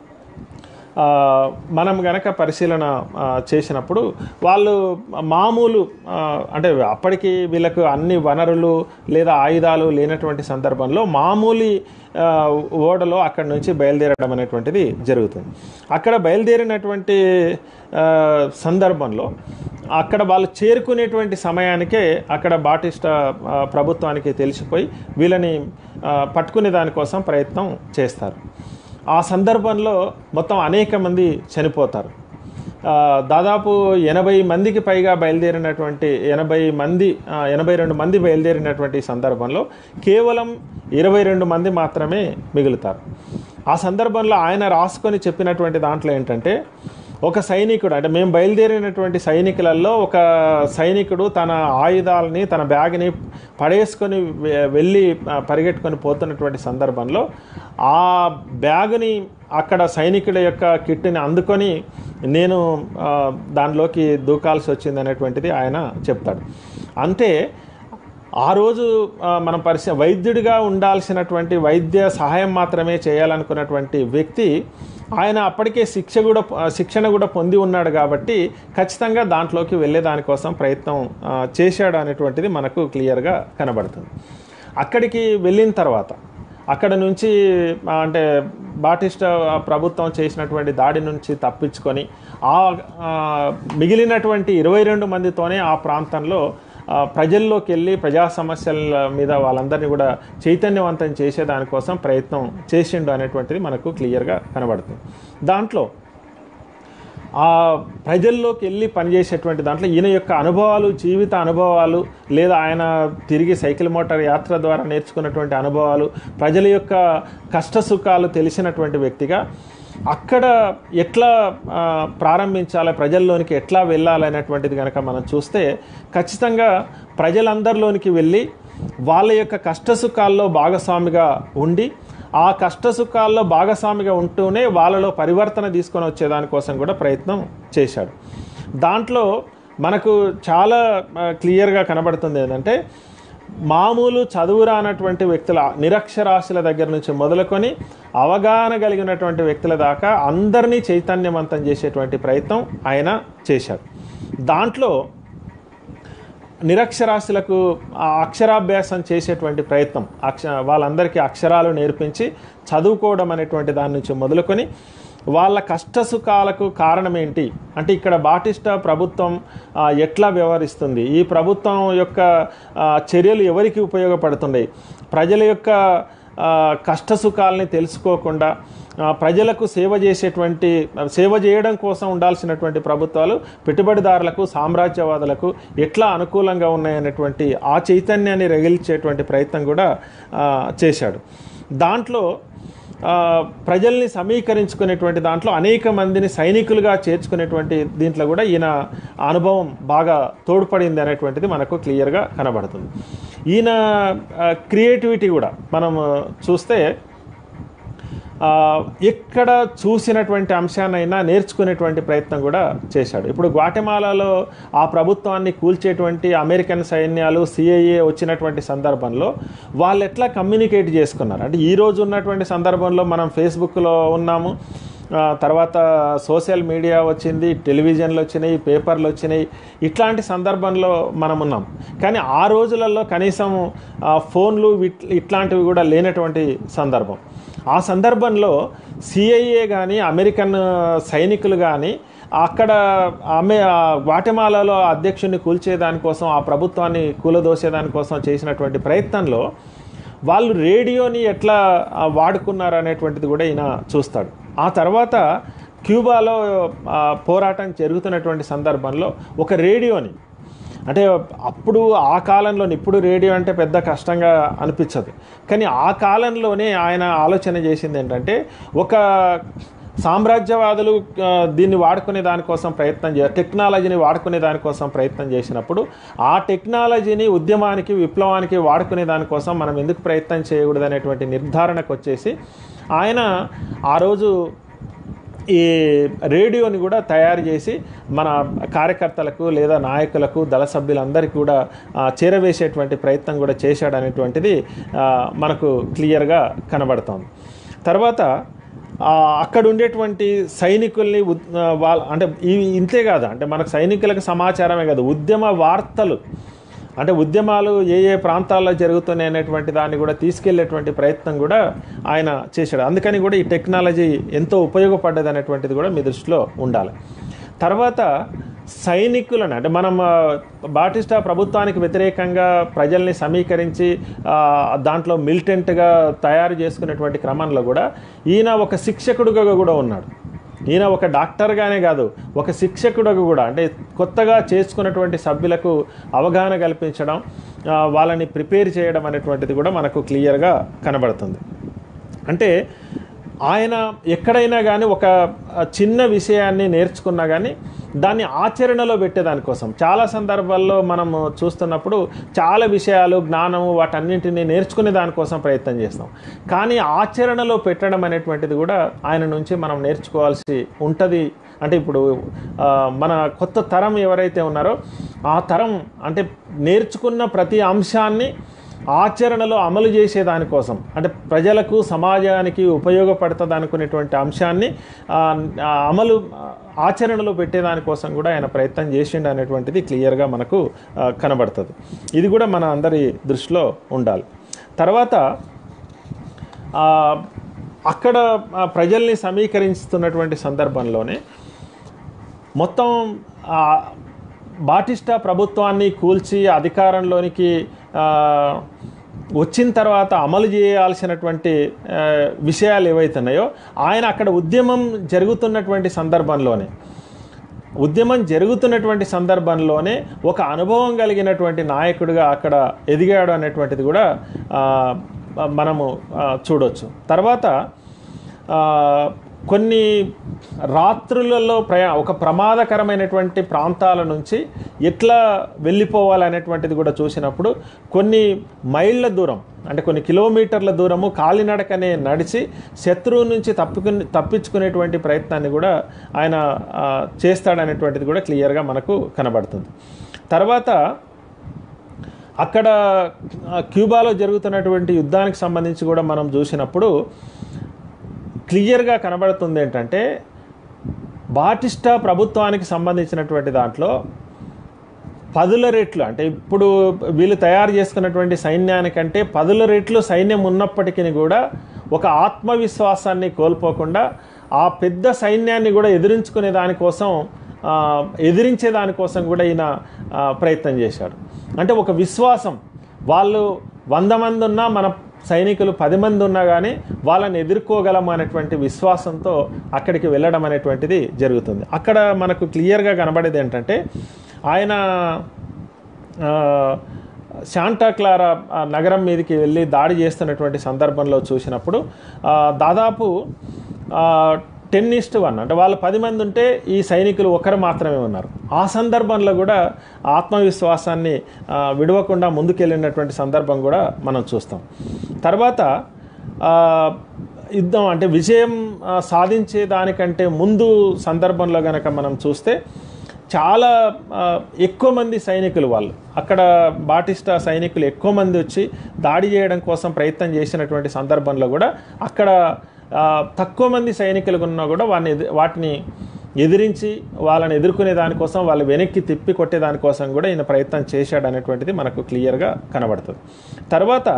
S1: ఆ, మనం గనక పరిశీలన ఆ, చేసినప్పుడు వాళ్ళు మామూలు ఆ, అంటే అప్పటికి వీళ్ళకు అన్ని వనరులు లేదా ఆయుధాలు లేనటువంటి సందర్భంలో మామూలు ఆ, ఓడలో అక్కడి నుంచి బయలుదేరడం అనేటువంటిది జరుగుతుంది అక్కడ బయలుదేరినటువంటి ఆ, సందర్భంలో అక్కడ వాళ్ళు చేరుకునేటువంటి సమయానికే అక్కడ బాటిస్టా ఆ, ప్రభుత్వానికి తెలిసిపోయి వీళ్ళని ఆ, పట్టుకునే దానికోసం ప్రయత్నం చేస్తారు ఆ సందర్భంలో మొత్తం అనేక మంది చనిపోతారు ఆ, దాదాపు ఎనభై మందికి పైగా బయలుదేరినటువంటి ఎనభై మంది ఆ, ఎనభై రెండు మంది బయలుదేరినటువంటి సందర్భంలో కేవలం ఇరవై రెండు మంది మాత్రమే మిగులుతారు ఆ సందర్భంలో ఆయన రాసుకొని చెప్పినటువంటి దాంట్లో ఏంటంటే ఒక సైనికుడు అంటే మేము బయలుదేరినటువంటి సైనికులలో ఒక సైనికుడు తన ఆయుధాలని తన బ్యాగ్ని పడేసుకొని వె- వెళ్ళి ఆ, పరిగెట్టుకొని పోతున్నటువంటి సందర్భంలో ఆ బ్యాగుని అక్కడ సైనికుడి యొక్క కిట్ని అందుకొని నేను ఆ, దానిలోకి దూకాల్సి వచ్చింది అనేటువంటిది ఆయన చెప్తాడు అంటే ఆ రోజు ఆ, మనం పరిశ వైద్యుడిగా ఉండాల్సినటువంటి వైద్య సహాయం మాత్రమే చేయాలనుకున్నటువంటి వ్యక్తి ఆయన అప్పటికే శిక్ష కూడా శిక్షణ కూడా పొంది ఉన్నాడు కాబట్టి ఖచ్చితంగా దాంట్లోకి వెళ్ళే దానికోసం ప్రయత్నం ఆ, చేశాడు అనేటువంటిది మనకు క్లియర్గా కనబడుతుంది అక్కడికి వెళ్ళిన తర్వాత అక్కడ నుంచి ఆ, అంటే బాటిస్టా ప్రభుత్వం చేసినటువంటి దాడి నుంచి తప్పించుకొని ఆ ఆ, మిగిలినటువంటి ఇరవై రెండు మందితోనే ఆ ప్రాంతంలో ఆ, ప్రజల్లోకి వెళ్ళి ప్రజా సమస్యల మీద వాళ్ళందరినీ కూడా చైతన్యవంతం చేసేదానికోసం ప్రయత్నం చేసిండు అనేటువంటిది మనకు క్లియర్గా కనబడుతుంది దాంట్లో ఆ ప్రజల్లోకి వెళ్ళి పనిచేసేటువంటి దాంట్లో ఈయన యొక్క అనుభవాలు జీవిత అనుభవాలు లేదా ఆయన తిరిగి సైకిల్ మోటార్ యాత్ర ద్వారా నేర్చుకున్నటువంటి అనుభవాలు ప్రజల యొక్క కష్ట సుఖాలు తెలిసినటువంటి వ్యక్తిగా అక్కడ ఎట్లా ఆ, ప్రారంభించాలి ప్రజల్లోనికి ఎట్లా వెళ్ళాలి అనేటువంటిది కనుక మనం చూస్తే ఖచ్చితంగా ప్రజలందరిలోనికి వెళ్ళి వాళ్ళ యొక్క కష్ట సుఖాల్లో భాగస్వామిగా ఉండి ఆ కష్ట సుఖాల్లో భాగస్వామిగా ఉంటూనే వాళ్ళలో పరివర్తన తీసుకొని వచ్చేదానికోసం కూడా ప్రయత్నం చేశాడు దాంట్లో మనకు చాలా ఆ, క్లియర్గా కనబడుతుంది ఏంటంటే మామూలు చదువు రానటువంటి వ్యక్తుల నిరక్షరాస్యుల దగ్గర నుంచి మొదలుకొని అవగాహన కలిగినటువంటి వ్యక్తుల దాకా అందరినీ చైతన్యవంతం చేసేటువంటి ప్రయత్నం ఆయన చేశాడు దాంట్లో నిరక్షరాస్యులకు ఆ అక్షరాభ్యాసం చేసేటువంటి ప్రయత్నం అక్ష వాళ్ళందరికీ అక్షరాలు నేర్పించి చదువుకోవడం అనేటువంటి దాని నుంచి మొదలుకొని వాళ్ళ కష్ట సుఖాలకు కారణం ఏంటి అంటే ఇక్కడ బాటిస్టా ప్రభుత్వం ఆ, ఎట్లా వ్యవహరిస్తుంది ఈ ప్రభుత్వం యొక్క ఆ, చర్యలు ఎవరికి ఉపయోగపడుతున్నాయి ప్రజల యొక్క ఆ, కష్ట సుఖాలని తెలుసుకోకుండా ఆ, ప్రజలకు సేవ చేసేటువంటి సేవ చేయడం కోసం ఉండాల్సినటువంటి ప్రభుత్వాలు పెట్టుబడిదారులకు సామ్రాజ్యవాదులకు ఎట్లా అనుకూలంగా ఉన్నాయనేటువంటి ఆ చైతన్యాన్ని రగిల్చేటువంటి ప్రయత్నం కూడా ఆ, చేశాడు దాంట్లో ఆ, ప్రజల్ని సమీకరించుకునేటువంటి దాంట్లో అనేక మందిని సైనికులుగా చేర్చుకునేటువంటి దీంట్లో కూడా ఈయన అనుభవం బాగా తోడ్పడింది అనేటువంటిది మనకు క్లియర్గా కనబడుతుంది ఈయన క్రియేటివిటీ కూడా మనం చూస్తే ఆ, ఎక్కడ చూసినటువంటి అంశాన్నైనా నేర్చుకునేటువంటి ప్రయత్నం కూడా చేశాడు ఇప్పుడు గ్వాటెమాలాలో ఆ ప్రభుత్వాన్ని కూల్చేటువంటి అమెరికన్ సైన్యాలు సిఐఏ వచ్చినటువంటి సందర్భంలో వాళ్ళు ఎట్లా కమ్యూనికేట్ చేసుకున్నారు అంటే ఈ రోజు ఉన్నటువంటి సందర్భంలో మనం ఫేస్బుక్లో ఉన్నాము ఆ, తర్వాత సోషల్ మీడియా వచ్చింది టెలివిజన్లు వచ్చినాయి పేపర్లు వచ్చినాయి ఇట్లాంటి సందర్భంలో మనం ఉన్నాం కానీ ఆ రోజులలో కనీసం ఆ, ఫోన్లు ఇట్- ఇట్లాంటివి కూడా లేనటువంటి సందర్భం ఆ సందర్భంలో సిఐఏ కానీ అమెరికన్ సైనికులు కానీ అక్కడ ఆమె ఆ గ్వాటెమాలాలో అధ్యక్షుడిని కూల్చేదానికోసం ఆ ప్రభుత్వాన్ని కూలదోసేదానికోసం చేసినటువంటి ప్రయత్నంలో వాళ్ళు రేడియోని ఎట్లా ఆ, వాడుకున్నారు అనేటువంటిది కూడా ఈయన చూస్తాడు ఆ తర్వాత క్యూబాలో ఆ, పోరాటం జరుగుతున్నటువంటి సందర్భంలో ఒక రేడియోని అంటే అప్పుడు ఆ కాలంలో ఇప్పుడు రేడియో అంటే పెద్ద కష్టంగా అనిపించదు కానీ ఆ కాలంలోనే ఆయన ఆలోచన చేసింది ఏంటంటే ఒక సామ్రాజ్యవాదులు ఆ, దీన్ని వాడుకునే దానికోసం ప్రయత్నం చే టెక్నాలజీని వాడుకునే దానికోసం ప్రయత్నం చేసినప్పుడు ఆ టెక్నాలజీని ఉద్యమానికి విప్లవానికి వాడుకునే దానికోసం మనం ఎందుకు ప్రయత్నం చేయకూడదు అనేటువంటి నిర్ధారణకు వచ్చేసి ఆయన ఆ రోజు ఈ రేడియోని కూడా తయారు చేసి మన కార్యకర్తలకు లేదా నాయకులకు దళ సభ్యులందరికీ కూడా ఆ, చేరవేసేటువంటి ప్రయత్నం కూడా చేశాడు అనేటువంటిది ఆ, మనకు క్లియర్గా కనబడుతోంది తర్వాత ఆ, అక్కడ ఉండేటువంటి సైనికుల్ని ఉద్- ఆ, వాళ్ళ అంటే ఇవి ఇంతే కాదు అంటే మనకు సైనికులకు సమాచారమే కాదు ఉద్యమ వార్తలు అంటే ఉద్యమాలు ఏ ఏ ప్రాంతాల్లో జరుగుతున్నాయి అనేటువంటి దాన్ని కూడా తీసుకెళ్లేటువంటి ప్రయత్నం కూడా ఆయన చేశాడు అందుకని కూడా ఈ టెక్నాలజీ ఎంతో ఉపయోగపడ్డది అనేటువంటిది కూడా మీ దృష్టిలో ఉండాలి తర్వాత సైనికులను అంటే మనం ఆ, బాటిస్టా ప్రభుత్వానికి వ్యతిరేకంగా ప్రజల్ని సమీకరించి ఆ, దాంట్లో మిలిటెంట్గా తయారు చేసుకునేటువంటి క్రమంలో కూడా ఈయన ఒక శిక్షకుడుగా కూడా ఉన్నాడు ఈయన ఒక డాక్టర్గానే కాదు ఒక శిక్షకుడుగా కూడా అంటే కొత్తగా చేసుకున్నటువంటి సభ్యులకు అవగాహన కల్పించడం ఆ, వాళ్ళని ప్రిపేర్ చేయడం అనేటువంటిది కూడా మనకు క్లియర్గా కనబడుతుంది అంటే ఆయన ఎక్కడైనా కానీ ఒక ఆ, చిన్న విషయాన్ని నేర్చుకున్నా కానీ దాన్ని ఆచరణలో పెట్టేదానికోసం చాలా సందర్భాల్లో మనం చూస్తున్నప్పుడు చాలా విషయాలు జ్ఞానము వాటన్నింటినీ నేర్చుకునే దానికోసం ప్రయత్నం చేస్తాం కానీ ఆచరణలో పెట్టడం అనేటువంటిది కూడా ఆయన నుంచి మనం నేర్చుకోవాల్సి ఉంటుంది అంటే ఇప్పుడు ఆ, మన కొత్త తరం ఎవరైతే ఉన్నారో ఆ తరం అంటే నేర్చుకున్న ప్రతి అంశాన్ని ఆచరణలో అమలు చేసే దానికోసం అంటే ప్రజలకు సమాజానికి ఉపయోగపడుతుంది అనుకునేటువంటి అంశాన్ని ఆ, ఆ అమలు ఆ, ఆచరణలో పెట్టేదానికోసం కూడా ఆయన ప్రయత్నం చేసిండు అనేటువంటిది క్లియర్గా మనకు ఆ, కనబడుతుంది ఇది కూడా మన అందరి దృష్టిలో ఉండాలి తర్వాత ఆ, అక్కడ ఆ, ప్రజల్ని సమీకరిస్తున్నటువంటి సందర్భంలోనే మొత్తం ఆ, బాటిస్టా ప్రభుత్వాన్ని కూల్చి అధికారంలోనికి ఆ, వచ్చిన తర్వాత అమలు చేయాల్సినటువంటి ఆ, విషయాలు ఏవైతున్నాయో ఆయన అక్కడ ఉద్యమం జరుగుతున్నటువంటి సందర్భంలోనే ఉద్యమం జరుగుతున్నటువంటి సందర్భంలోనే ఒక అనుభవం కలిగినటువంటి నాయకుడిగా అక్కడ ఎదిగాడు అనేటువంటిది కూడా ఆ, మనము ఆ, చూడొచ్చు తర్వాత ఆ, కొన్ని రాత్రులలో ప్రయా ఒక ప్రమాదకరమైనటువంటి ప్రాంతాల నుంచి ఎట్లా వెళ్ళిపోవాలనేటువంటిది కూడా చూసినప్పుడు కొన్ని మైళ్ళ దూరం అంటే కొన్ని కిలోమీటర్ల దూరము కాలినడకనే నడిచి శత్రువు నుంచి తప్పుకుని తప్పించుకునేటువంటి ప్రయత్నాన్ని కూడా ఆయన ఆ, చేస్తాడనేటువంటిది కూడా క్లియర్గా మనకు కనబడుతుంది తర్వాత అక్కడ ఆ, క్యూబాలో జరుగుతున్నటువంటి యుద్ధానికి సంబంధించి కూడా మనం చూసినప్పుడు క్లియర్గా కనబడుతుంది ఏంటంటే బాటిస్టా ప్రభుత్వానికి సంబంధించినటువంటి దాంట్లో పదుల రెట్లు అంటే ఇప్పుడు వీళ్ళు తయారు చేసుకున్నటువంటి సైన్యానికంటే పదుల రెట్లు సైన్యం ఉన్నప్పటికీ కూడా ఒక ఆత్మవిశ్వాసాన్ని కోల్పోకుండా ఆ పెద్ద సైన్యాన్ని కూడా ఎదిరించుకునే దానికోసం ఆ, ఎదిరించే దానికోసం కూడా ఈయన ఆ, ప్రయత్నం చేశాడు అంటే ఒక విశ్వాసం వాళ్ళు వంద మంది ఉన్నా మన సైనికులు పది మంది ఉన్నా కానీ వాళ్ళని ఎదుర్కోగలం అనేటువంటి విశ్వాసంతో అక్కడికి వెళ్ళడం అనేటువంటిది జరుగుతుంది అక్కడ మనకు క్లియర్గా కనబడేది ఏంటంటే ఆయన ఆ, శాంటా క్లారా ఆ, నగరం మీదకి వెళ్ళి దాడి చేస్తున్నటువంటి సందర్భంలో చూసినప్పుడు ఆ, దాదాపు టెన్ ఈస్ట్ వన్ అంటే వాళ్ళు పది మంది ఉంటే ఈ సైనికులు ఒకరు మాత్రమే ఉన్నారు ఆ సందర్భంలో కూడా ఆత్మవిశ్వాసాన్ని ఆ, విడవకుండా ముందుకెళ్ళినటువంటి సందర్భం కూడా మనం చూస్తాం తర్వాత ఆ, యుద్ధం అంటే విజయం ఆ, సాధించే దానికంటే ముందు సందర్భంలో కనుక మనం చూస్తే చాలా ఆ, ఎక్కువ మంది సైనికులు వాళ్ళు అక్కడ బాటిస్టా సైనికులు ఎక్కువ మంది వచ్చి దాడి చేయడం కోసం ప్రయత్నం చేసినటువంటి సందర్భంలో కూడా అక్కడ ఆ, తక్కువ మంది సైనికులు ఉన్నా కూడా వాటిని ఎది- వాటిని ఎదిరించి వాళ్ళని ఎదుర్కొనే దానికోసం వాళ్ళు వెనక్కి తిప్పి కొట్టే దానికోసం కూడా ఈయన ప్రయత్నం చేశాడు అనేటువంటిది మనకు క్లియర్గా కనబడుతుంది తర్వాత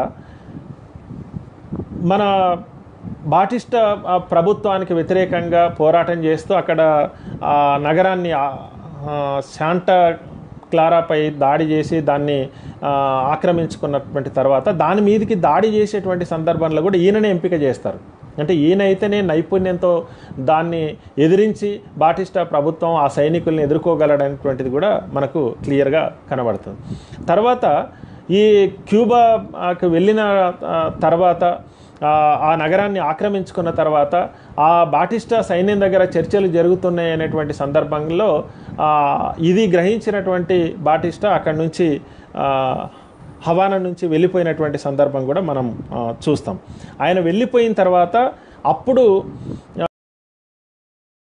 S1: మన బాటిస్టా ఆ, ప్రభుత్వానికి వ్యతిరేకంగా పోరాటం చేస్తూ అక్కడ ఆ నగరాన్ని ఆ, ఆ, శాంటా క్లారాపై దాడి చేసి దాన్ని ఆ, ఆక్రమించుకున్నటువంటి తర్వాత దాని మీదకి దాడి చేసేటువంటి సందర్భంలో కూడా ఈయననే ఎంపిక చేస్తారు అంటే ఈయన అయితేనే నైపుణ్యంతో దాన్ని ఎదిరించి బాటిస్టా ప్రభుత్వం ఆ సైనికుల్ని ఎదుర్కోగలడనేటువంటిది కూడా మనకు క్లియర్గా కనబడుతుంది తర్వాత ఈ క్యూబాకి వెళ్ళిన ఆ, తర్వాత ఆ, ఆ నగరాన్ని ఆక్రమించుకున్న తర్వాత ఆ బాటిస్టా సైన్యం దగ్గర చర్చలు జరుగుతున్నాయి అనేటువంటి సందర్భంలో ఆ, ఇది గ్రహించినటువంటి బాటిస్టా అక్కడి నుంచి ఆ, హవానా నుంచి వెళ్ళిపోయినటువంటి సందర్భం కూడా మనం ఆ, చూస్తాం ఆయన వెళ్ళిపోయిన తర్వాత అప్పుడు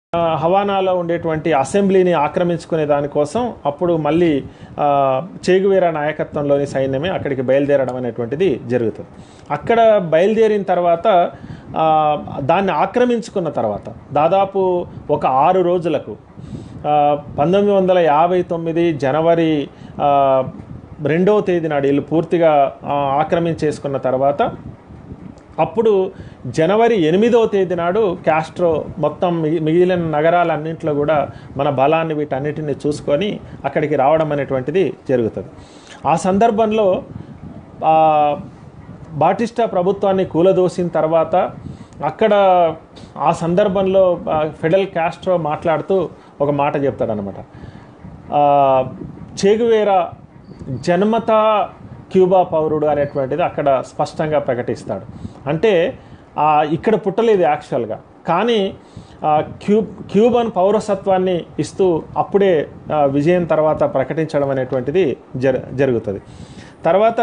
S1: ఆ, హవానాలో ఉండేటువంటి అసెంబ్లీని ఆక్రమించుకునే దానికోసం అప్పుడు మళ్ళీ ఆ, చేగువేరా నాయకత్వంలోని సైన్యమే అక్కడికి బయలుదేరడం అనేటువంటిది జరుగుతుంది అక్కడ బయలుదేరిన తర్వాత ఆ, దాన్ని ఆక్రమించుకున్న తర్వాత దాదాపు ఒక ఆరు రోజులకు ఆ, పంతొమ్మిది వందల యాభై తొమ్మిది జనవరి ఆ, రెండవ తేదీ నాడు వీళ్ళు పూర్తిగా ఆ, ఆక్రమించేసుకున్న తర్వాత అప్పుడు జనవరి ఎనిమిదవ తేదీ నాడు క్యాస్ట్రో మొత్తం మిగి- మిగిలిన నగరాలన్నింటిలో కూడా మన బలాన్ని వీటన్నిటిని చూసుకొని అక్కడికి రావడం అనేటువంటిది జరుగుతుంది ఆ సందర్భంలో ఆ, బాటిస్టా ప్రభుత్వాన్ని కూలదోసిన తర్వాత అక్కడ ఆ సందర్భంలో ఆ, ఫెడల్ క్యాస్ట్రో మాట్లాడుతూ ఒక మాట చెప్తాడనమాట ఆ, చేగువేరా జన్మతా క్యూబా పౌరుడు అనేటువంటిది అక్కడ స్పష్టంగా ప్రకటిస్తాడు అంటే ఆ, ఇక్కడ పుట్టలేదు యాక్చువల్గా కానీ ఆ, క్యూ క్యూబన్ పౌరసత్వాన్ని ఇస్తూ అప్పుడే ఆ, విజయం తర్వాత ప్రకటించడం అనేటువంటిది జర జరుగుతుంది తర్వాత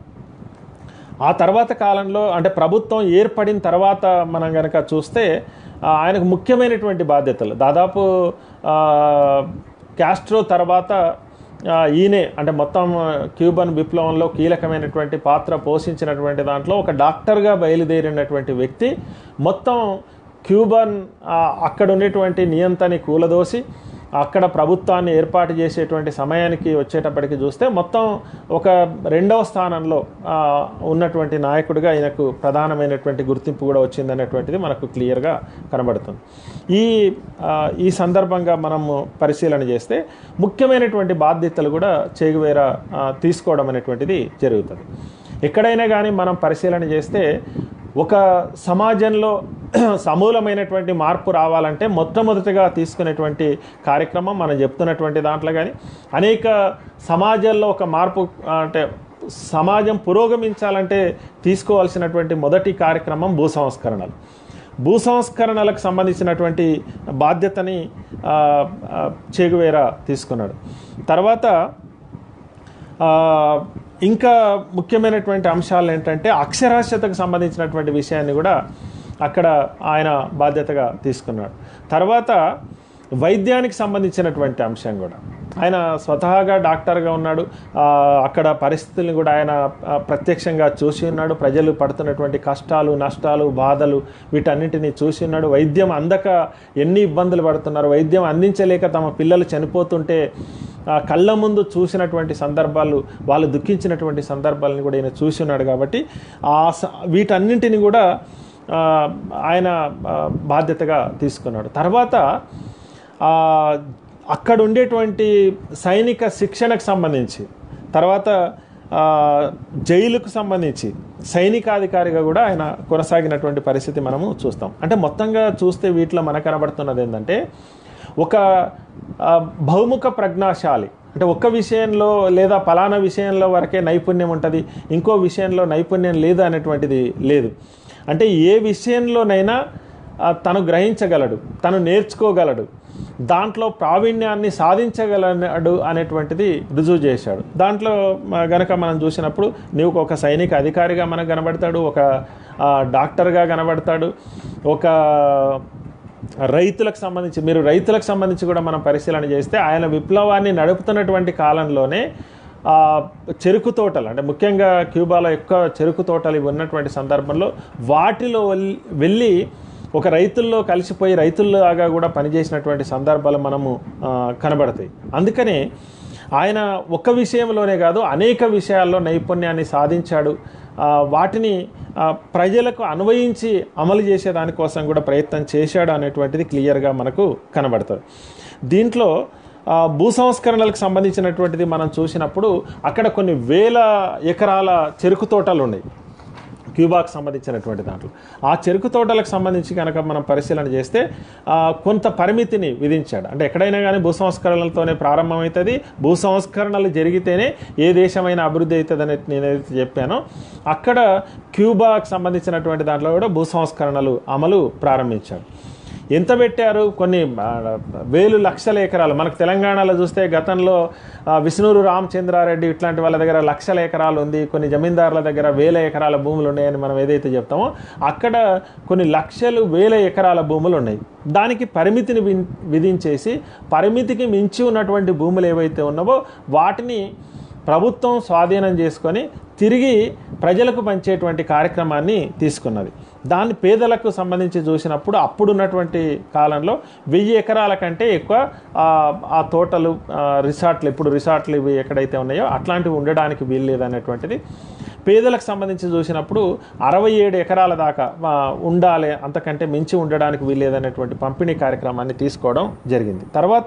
S1: ఆ తర్వాత కాలంలో అంటే ప్రభుత్వం ఏర్పడిన తర్వాత మనం కనుక చూస్తే ఆ, ఆయనకు ముఖ్యమైనటువంటి బాధ్యతలు దాదాపు ఆ, క్యాస్ట్రో తర్వాత ఆ, ఈయనే అంటే మొత్తం క్యూబన్ విప్లవంలో కీలకమైనటువంటి పాత్ర పోషించినటువంటి దాంట్లో ఒక డాక్టర్గా బయలుదేరినటువంటి వ్యక్తి మొత్తం క్యూబన్ ఆ, అక్కడ ఉండేటువంటి నియంతని కూలదోసి అక్కడ ప్రభుత్వాన్ని ఏర్పాటు చేసేటువంటి సమయానికి వచ్చేటప్పటికి చూస్తే మొత్తం ఒక రెండవ స్థానంలో ఆ, ఉన్నటువంటి నాయకుడిగా ఆయనకు ప్రధానమైనటువంటి గుర్తింపు కూడా వచ్చిందనేటువంటిది మనకు క్లియర్గా కనబడుతుంది ఈ ఆ, ఈ సందర్భంగా మనము పరిశీలన చేస్తే ముఖ్యమైనటువంటి బాధ్యతలు కూడా చేగువేరా ఆ, తీసుకోవడం అనేటువంటిది జరుగుతుంది ఎక్కడైనా కానీ మనం పరిశీలన చేస్తే ఒక సమాజంలో సమూలమైనటువంటి మార్పు రావాలంటే మొట్టమొదటిగా తీసుకునేటువంటి కార్యక్రమం మనం చెప్తున్నటువంటి దాంట్లో కానీ అనేక సమాజాల్లో ఒక మార్పు ఆ, అంటే సమాజం పురోగమించాలంటే తీసుకోవాల్సినటువంటి మొదటి కార్యక్రమం భూ సంస్కరణలు భూ సంస్కరణలకు సంబంధించినటువంటి బాధ్యతని ఆ, ఆ, చేగువేరా తీసుకున్నాడు తర్వాత ఆ, ఇంకా ముఖ్యమైనటువంటి అంశాలు ఏంటంటే అక్షరాస్యతకు సంబంధించినటువంటి విషయాన్ని కూడా అక్కడ ఆయన బాధ్యతగా తీసుకున్నాడు తర్వాత వైద్యానికి సంబంధించినటువంటి అంశం కూడా ఆయన స్వతహాగా డాక్టర్గా ఉన్నాడు ఆ, అక్కడ పరిస్థితుల్ని కూడా ఆయన ఆ, ప్రత్యక్షంగా చూసి ఉన్నాడు ప్రజలు పడుతున్నటువంటి కష్టాలు నష్టాలు బాధలు వీటన్నిటిని చూసి ఉన్నాడు వైద్యం అందక ఎన్ని ఇబ్బందులు పడుతున్నారు వైద్యం అందించలేక తమ పిల్లలు చనిపోతుంటే ఆ, కళ్ళ ముందు చూసినటువంటి సందర్భాలు వాళ్ళు దుఃఖించినటువంటి సందర్భాలను కూడా ఈయన చూసి ఉన్నాడు కాబట్టి ఆ స- వీటన్నింటిని కూడా ఆ, ఆయన ఆ, బాధ్యతగా తీసుకున్నాడు తర్వాత ఆ, అక్కడ ఉండేటువంటి సైనిక శిక్షణకు సంబంధించి తర్వాత ఆ, జైలుకు సంబంధించి సైనికాధికారిగా కూడా ఆయన కొనసాగినటువంటి పరిస్థితి మనము చూస్తాం అంటే మొత్తంగా చూస్తే వీటిలో మనకు కనబడుతున్నది ఏంటంటే ఒక ఆ, బహుముఖ ప్రజ్ఞాశాలి అంటే ఒక్క విషయంలో లేదా పలానా విషయంలో వరకే నైపుణ్యం ఉంటుంది ఇంకో విషయంలో నైపుణ్యం లేదు అనేటువంటిది లేదు అంటే ఏ విషయంలోనైనా ఆ, తను గ్రహించగలడు తను నేర్చుకోగలడు దాంట్లో ప్రావీణ్యాన్ని సాధించగలడు అనేటువంటిది రుజువు చేశాడు దాంట్లో మ- గనక మనం చూసినప్పుడు నీవు ఒక సైనిక అధికారిగా మనకు కనబడతాడు ఒక ఆ, డాక్టర్గా కనబడతాడు ఒక రైతులకు సంబంధించి మీరు రైతులకు సంబంధించి కూడా మనం పరిశీలన చేస్తే ఆయన విప్లవాన్ని నడుపుతున్నటువంటి కాలంలోనే ఆ, చెరుకు తోటలు అంటే ముఖ్యంగా క్యూబాలో ఎక్కువ చెరుకు తోటలు ఇవి ఉన్నటువంటి సందర్భంలో వాటిలో వెల్- వెళ్ళి ఒక రైతుల్లో కలిసిపోయి రైతుల్లాగా కూడా పనిచేసినటువంటి సందర్భాలు మనము ఆ, కనబడతాయి అందుకనే ఆయన ఒక్క విషయంలోనే కాదు అనేక విషయాల్లో నైపుణ్యాన్ని సాధించాడు ఆ, వాటిని ఆ, ప్రజలకు అన్వయించి అమలు చేసే దానికోసం కూడా ప్రయత్నం చేశాడు అనేటువంటిది క్లియర్గా మనకు కనబడుతుంది దీంట్లో ఆ, భూ సంస్కరణలకు సంబంధించినటువంటిది మనం చూసినప్పుడు అక్కడ కొన్ని వేల ఎకరాల చెరుకు తోటలు ఉన్నాయి క్యూబాకు సంబంధించినటువంటి దాంట్లో ఆ చెరుకు తోటలకు సంబంధించి కనుక మనం పరిశీలన చేస్తే ఆ, కొంత పరిమితిని విధించాడు అంటే ఎక్కడైనా కానీ భూ సంస్కరణలతోనే ప్రారంభమవుతుంది భూ సంస్కరణలు జరిగితేనే ఏ దేశమైనా అభివృద్ధి అవుతుంది అనేది నేనైతే చెప్పానో అక్కడ క్యూబాకు సంబంధించినటువంటి దాంట్లో కూడా భూ సంస్కరణలు అమలు ప్రారంభించాడు ఎంత పెట్టారు కొన్ని ఆ, వేలు లక్షల ఎకరాలు మనకు తెలంగాణలో చూస్తే గతంలో ఆ, విష్ణూరు రామచంద్రారెడ్డి ఇట్లాంటి వాళ్ళ దగ్గర లక్షల ఎకరాలు ఉంది కొన్ని జమీందారుల దగ్గర వేల ఎకరాల భూములు ఉన్నాయని మనం ఏదైతే చెప్తామో అక్కడ కొన్ని లక్షలు వేల ఎకరాల భూములు ఉన్నాయి దానికి పరిమితిని విన్- విధించేసి పరిమితికి మించి ఉన్నటువంటి భూములు ఏవైతే ఉన్నావో వాటిని ప్రభుత్వం స్వాధీనం చేసుకొని తిరిగి ప్రజలకు పంచేటువంటి కార్యక్రమాన్ని తీసుకున్నది దాన్ని పేదలకు సంబంధించి చూసినప్పుడు అప్పుడున్నటువంటి కాలంలో వెయ్యి ఎకరాల కంటే ఎక్కువ ఆ, ఆ తోటలు ఆ, రిసార్ట్లు ఇప్పుడు రిసార్ట్లు ఇవి ఎక్కడైతే ఉన్నాయో అట్లాంటివి ఉండడానికి వీలు లేదనేటువంటిది పేదలకు సంబంధించి చూసినప్పుడు అరవై ఏడు ఎకరాల దాకా ఆ, ఉండాలి అంతకంటే మించి ఉండడానికి వీలు లేదనేటువంటి పంపిణీ కార్యక్రమాన్ని తీసుకోవడం జరిగింది తర్వాత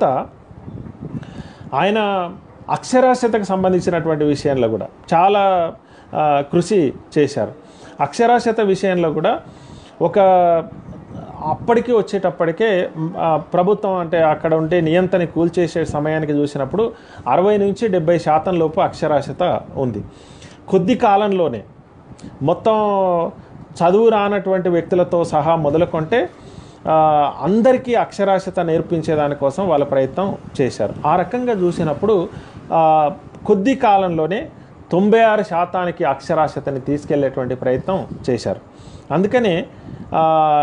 S1: ఆయన అక్షరాస్యతకు సంబంధించినటువంటి విషయంలో కూడా చాలా ఆ, కృషి చేశారు అక్షరాస్యత విషయంలో కూడా ఒక అప్పటికి వచ్చేటప్పటికే మ్, ఆ, ప్రభుత్వం అంటే అక్కడ ఉంటే నియంత్రణ కూల్చేసే సమయానికి చూసినప్పుడు అరవై నుంచి డెబ్బై శాతం లోపు అక్షరాస్యత ఉంది కొద్ది కాలంలోనే మొత్తం చదువు రానటువంటి వ్యక్తులతో సహా మొదలుకొంటే ఆ, అందరికీ అక్షరాస్యత నేర్పించే దానికోసం వాళ్ళ ప్రయత్నం చేశారు ఆ రకంగా చూసినప్పుడు ఆ, కొద్ది కాలంలోనే తొంభై ఆరు శాతానికి అక్షరాస్యతని తీసుకెళ్లేటువంటి ప్రయత్నం చేశారు అందుకనే ఆ,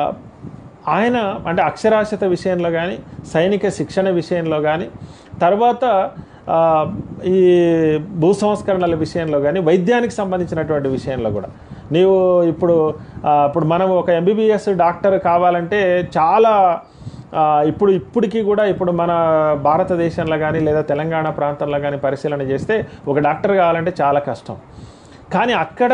S1: ఆయన అంటే అక్షరాస్యత విషయంలో కానీ సైనిక శిక్షణ విషయంలో కానీ తర్వాత ఆ, ఈ భూ సంస్కరణల విషయంలో కానీ వైద్యానికి సంబంధించినటువంటి విషయంలో కూడా నీవు ఇప్పుడు ఆ, ఇప్పుడు మనం ఒక ఎంబీబీఎస్ డాక్టర్ కావాలంటే చాలా ఆ, ఇప్పుడు ఇప్పటికీ కూడా ఇప్పుడు మన భారతదేశంలో కానీ లేదా తెలంగాణ ప్రాంతంలో కానీ పరిశీలన చేస్తే ఒక డాక్టర్ కావాలంటే చాలా కష్టం కానీ అక్కడ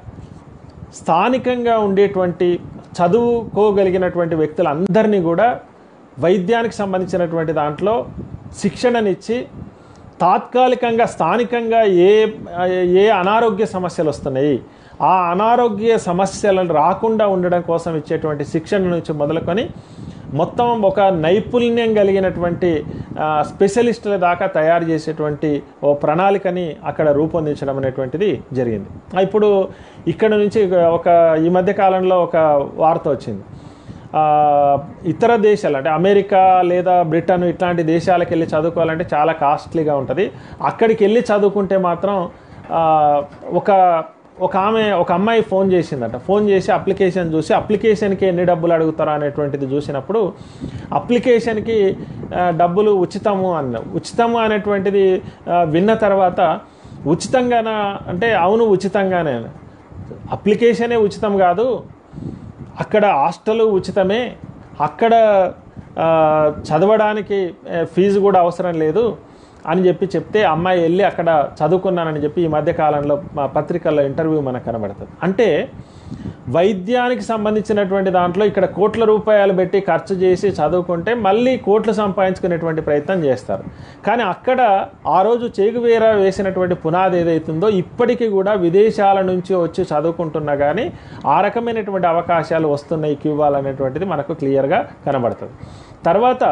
S1: స్థానికంగా ఉండేటువంటి చదువుకోగలిగినటువంటి వ్యక్తులందరినీ కూడా వైద్యానికి సంబంధించినటువంటి దాంట్లో శిక్షణనిచ్చి తాత్కాలికంగా స్థానికంగా ఏ ఏ అనారోగ్య సమస్యలు వస్తున్నాయి ఆ అనారోగ్య సమస్యలను రాకుండా ఉండడం కోసం ఇచ్చేటువంటి శిక్షణ నుంచి మొదలుకొని మొత్తం ఒక నైపుణ్యం కలిగినటువంటి ఆ, స్పెషలిస్టుల దాకా తయారు చేసేటువంటి ఓ ప్రణాళికని అక్కడ రూపొందించడం అనేటువంటిది జరిగింది ఆ, ఇప్పుడు ఇక్కడ నుంచి ఒక ఈ మధ్య కాలంలో ఒక వార్త వచ్చింది ఆ, ఇతర దేశాలు అంటే అమెరికా లేదా బ్రిటన్ ఇట్లాంటి దేశాలకు వెళ్ళి చదువుకోవాలంటే చాలా కాస్ట్లీగా ఉంటుంది అక్కడికి వెళ్ళి చదువుకుంటే మాత్రం ఆ, ఒక ఒక ఆమె ఒక అమ్మాయి ఫోన్ చేసిందట ఫోన్ చేసి అప్లికేషన్ చూసి అప్లికేషన్కి ఎన్ని డబ్బులు అడుగుతారా అనేటువంటిది చూసినప్పుడు అప్లికేషన్కి ఆ, డబ్బులు ఉచితము అన్న ఉచితము అనేటువంటిది ఆ, విన్న తర్వాత ఉచితంగానా అంటే అవును ఉచితంగానే అప్లికేషనే ఉచితం కాదు అక్కడ హాస్టల్ ఉచితమే అక్కడ ఆ, చదవడానికి ఆ, ఫీజు కూడా అవసరం లేదు అని చెప్పి చెప్తే అమ్మాయి వెళ్ళి అక్కడ చదువుకున్నానని చెప్పి ఈ మధ్య కాలంలో మా పత్రికల్లో ఇంటర్వ్యూ మనకు కనబడుతుంది అంటే వైద్యానికి సంబంధించినటువంటి దాంట్లో ఇక్కడ కోట్ల రూపాయలు పెట్టి ఖర్చు చేసి చదువుకుంటే మళ్ళీ కోట్లు సంపాదించుకునేటువంటి ప్రయత్నం చేస్తారు కానీ అక్కడ ఆ రోజు చేగువేర వేసినటువంటి పునాది ఏదైతుందో ఇప్పటికీ కూడా విదేశాల నుంచి వచ్చి చదువుకుంటున్నా కానీ ఆ రకమైనటువంటి అవకాశాలు వస్తున్నాయి క్యూబాల్ అనేటువంటిది మనకు క్లియర్గా కనబడుతుంది తర్వాత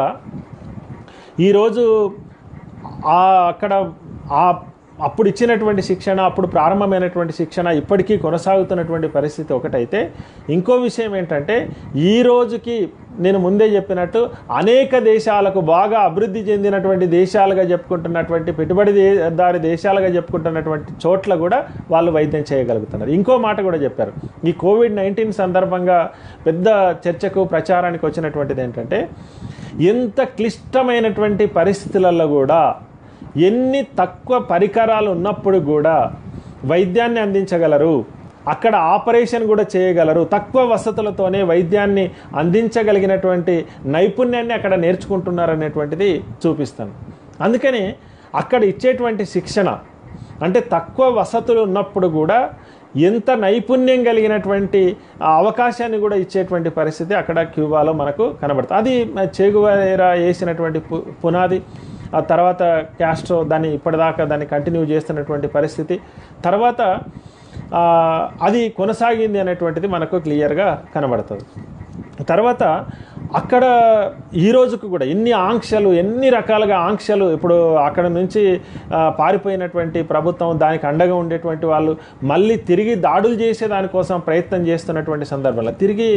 S1: ఈరోజు ఆ అక్కడ ఆ అప్పుడు ఇచ్చినటువంటి శిక్షణ అప్పుడు ప్రారంభమైనటువంటి శిక్షణ ఇప్పటికీ కొనసాగుతున్నటువంటి పరిస్థితి ఒకటైతే ఇంకో విషయం ఏంటంటే ఈ రోజుకి నేను ముందే చెప్పినట్టు అనేక దేశాలకు బాగా అభివృద్ధి చెందినటువంటి దేశాలుగా చెప్పుకుంటున్నటువంటి పెట్టుబడిదారి దేశాలుగా చెప్పుకుంటున్నటువంటి చోట్ల కూడా వాళ్ళు వైద్యం చేయగలుగుతున్నారు ఇంకో మాట కూడా చెప్పారు ఈ కోవిడ్ నైన్టీన్ సందర్భంగా పెద్ద చర్చకు ప్రచారానికి వచ్చినటువంటిది ఏంటంటే ఎంత క్లిష్టమైనటువంటి పరిస్థితులలో కూడా ఎన్ని తక్కువ పరికరాలు ఉన్నప్పుడు కూడా వైద్యాన్ని అందించగలరు అక్కడ ఆపరేషన్ కూడా చేయగలరు తక్కువ వసతులతోనే వైద్యాన్ని అందించగలిగినటువంటి నైపుణ్యాన్ని అక్కడ నేర్చుకుంటున్నారు అనేటువంటిది చూపిస్తాను అందుకని అక్కడ ఇచ్చేటువంటి శిక్షణ అంటే తక్కువ వసతులు ఉన్నప్పుడు కూడా ఎంత నైపుణ్యం కలిగినటువంటి ఆ అవకాశాన్ని కూడా ఇచ్చేటువంటి పరిస్థితి అక్కడ క్యూబాలో మనకు కనబడుతుంది అది చేగువేరా వేసినటువంటి పు- పునాది ఆ తర్వాత క్యాస్ట్రో దాన్ని ఇప్పటిదాకా దాన్ని కంటిన్యూ చేస్తున్నటువంటి పరిస్థితి తర్వాత ఆ, అది కొనసాగింది అనేటువంటిది మనకు క్లియర్గా కనబడుతుంది తర్వాత అక్కడ ఈ రోజుకు కూడా ఎన్ని ఆంక్షలు ఎన్ని రకాలుగా ఆంక్షలు ఇప్పుడు అక్కడ నుంచి ఆ, పారిపోయినటువంటి ప్రభుత్వం దానికి అండగా ఉండేటువంటి వాళ్ళు మళ్ళీ తిరిగి దాడులు చేసే దానికోసం ప్రయత్నం చేస్తున్నటువంటి సందర్భంలో తిరిగి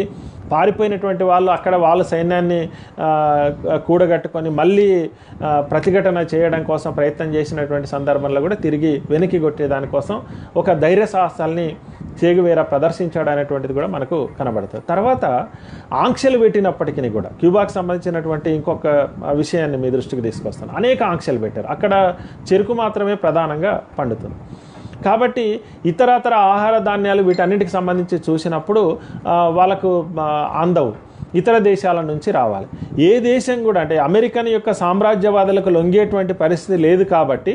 S1: పారిపోయినటువంటి వాళ్ళు అక్కడ వాళ్ళ సైన్యాన్ని ఆ, కూడగట్టుకొని మళ్ళీ ఆ, ప్రతిఘటన చేయడం కోసం ప్రయత్నం చేసినటువంటి సందర్భంలో కూడా తిరిగి వెనక్కి కొట్టే దానికోసం ఒక ధైర్య సాహసాల్ని చేగువేర ప్రదర్శించాడు అనేటువంటిది కూడా మనకు కనబడుతుంది తర్వాత ఆంక్షలు పెట్టినప్పటికీ కూడా క్యూబాకి సంబంధించినటువంటి ఇంకొక విషయాన్ని మీ దృష్టికి తీసుకొస్తాను అనేక ఆంక్షలు పెట్టారు అక్కడ చెరుకు మాత్రమే ప్రధానంగా పండుతుంది కాబట్టి ఇతరతర ఆహార ధాన్యాలు వీటన్నిటికి సంబంధించి చూసినప్పుడు ఆ, వాళ్ళకు ఆ, అందవు ఇతర దేశాల నుంచి రావాలి ఏ దేశం కూడా అంటే అమెరికన్ యొక్క సామ్రాజ్యవాదులకు లొంగేటువంటి పరిస్థితి లేదు కాబట్టి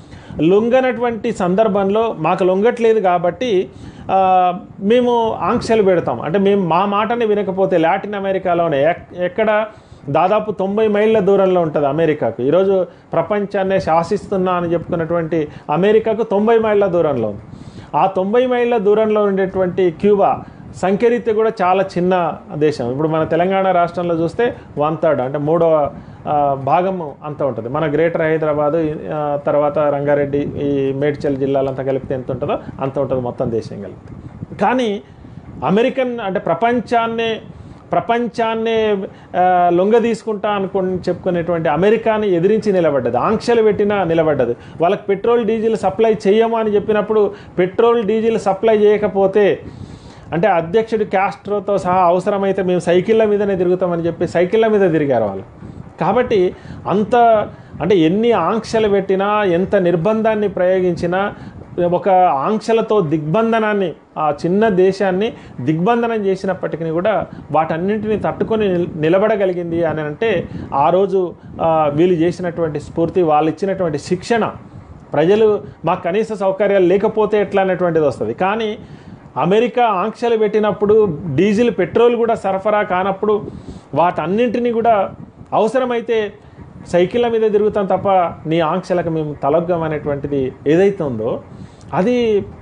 S1: లొంగనటువంటి సందర్భంలో మాకు లొంగట్లేదు కాబట్టి ఆ, మేము ఆంక్షలు పెడతాం అంటే మేము మా మాటని వినకపోతే లాటిన్ అమెరికాలోనే ఎక్- ఎక్కడ దాదాపు తొంభై మైళ్ళ దూరంలో ఉంటుంది అమెరికాకు ఈరోజు ప్రపంచాన్నే శాసిస్తున్నా అని చెప్పుకున్నటువంటి అమెరికాకు తొంభై మైళ్ళ దూరంలో ఉంది ఆ తొంభై మైళ్ళ దూరంలో ఉండేటువంటి క్యూబా సంఖ్యరీత్య కూడా చాలా చిన్న దేశం ఇప్పుడు మన తెలంగాణ రాష్ట్రంలో చూస్తే వన్ థర్డ్ అంటే మూడవ ఆ, భాగం అంత ఉంటుంది మన గ్రేటర్ హైదరాబాదు ఆ, తర్వాత రంగారెడ్డి ఈ మేడ్చల్ జిల్లాలంతా కలిపితే ఎంత ఉంటుందో అంత ఉంటుంది మొత్తం దేశం కలిపితే కానీ అమెరికన్ అంటే ప్రపంచాన్నే ప్రపంచాన్నే ఆ, లొంగ తీసుకుంటా అనుకుని చెప్పుకునేటువంటి అమెరికాని ఎదిరించి నిలబడ్డది ఆంక్షలు పెట్టినా నిలబడ్డది వాళ్ళకి పెట్రోల్ డీజిల్ సప్లై చేయము అని చెప్పినప్పుడు పెట్రోల్ డీజిల్ సప్లై చేయకపోతే అంటే అధ్యక్షుడు క్యాస్ట్రోతో సహా అవసరమైతే మేము సైకిళ్ళ మీదనే తిరుగుతామని చెప్పి సైకిళ్ళ మీద తిరిగారు వాళ్ళు కాబట్టి అంత అంటే ఎన్ని ఆంక్షలు పెట్టినా ఎంత నిర్బంధాన్ని ప్రయోగించినా ఒక ఆంక్షలతో దిగ్బంధనాన్ని ఆ చిన్న దేశాన్ని దిగ్బంధనం చేసినప్పటికీ కూడా వాటన్నింటినీ తట్టుకొని నిల్- నిలబడగలిగింది అని అంటే ఆ రోజు ఆ, వీళ్ళు చేసినటువంటి స్ఫూర్తి వాళ్ళు ఇచ్చినటువంటి శిక్షణ ప్రజలు మాకు కనీస సౌకర్యాలు లేకపోతే ఎట్లా అనేటువంటిది వస్తుంది కానీ అమెరికా ఆంక్షలు పెట్టినప్పుడు డీజిల్ పెట్రోల్ కూడా సరఫరా కానప్పుడు వాటన్నింటినీ కూడా అవసరమైతే సైకిళ్ళ మీద తిరుగుతాం తప్ప నీ ఆంక్షలకు మేము తలొగ్గం అనేటువంటిది ఏదైతే ఉందో అది